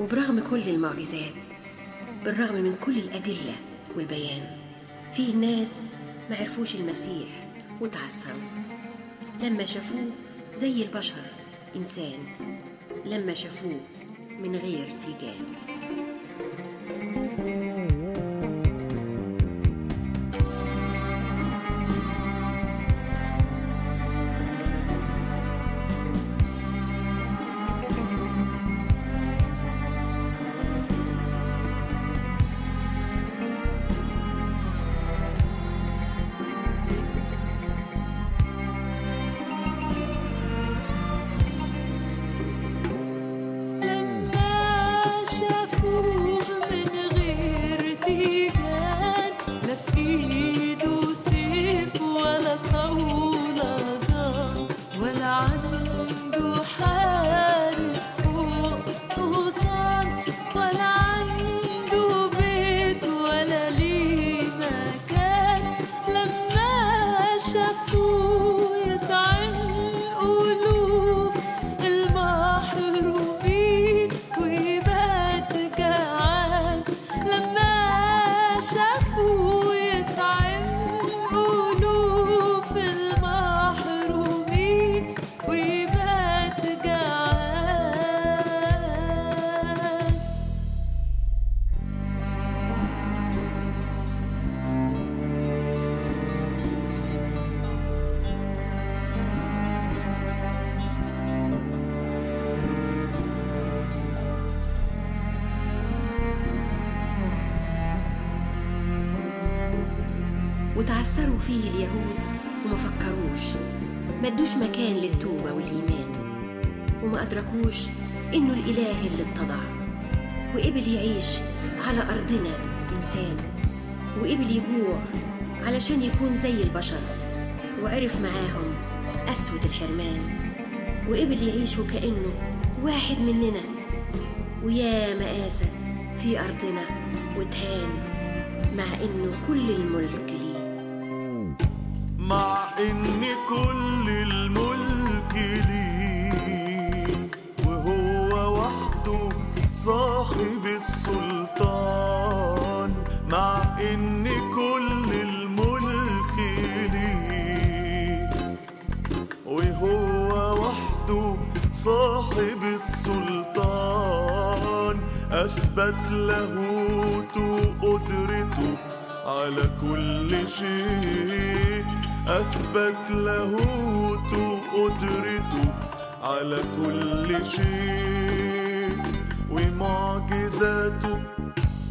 وبرغم كل المعجزات بالرغم من كل الأدلة والبيان فيه ناس ما عرفوش المسيح وتعثروا لما شافوه زي البشر إنسان لما شافوه من غير تيجان لما شافوه من غير تيجان لا في ايده سيف ولا صولجان ولا عنده حارس فوق حصان ولا عنده بيت ولا ليه مكان لما شافوه يطعم ألوف المحرومين ويبات جعان لما شافوه يطعم ألوف المحرومين ويبات جعان وتعثروا فيه اليهود وما فكروش ما ادوش مكان للتوبة والإيمان وما أدركوش إنه الإله اللي اتضع وقبل يعيش على أرضنا إنسان وقبل يجوع علشان يكون زي البشر وعرف معاهم أسود الحرمان وقبل يعيش وكأنه واحد مننا ويا مقاسة في أرضنا وتهان مع إنه كل الملك ليه مع ان كل الملك ليه وهو وحده صاحب السلطان مع ان كل الملك ليه وهو وحده صاحب السلطان أثبت لاهوته قدرته على كل شيء أثبت لاهوته قدرته على كل شيء ومعجزاته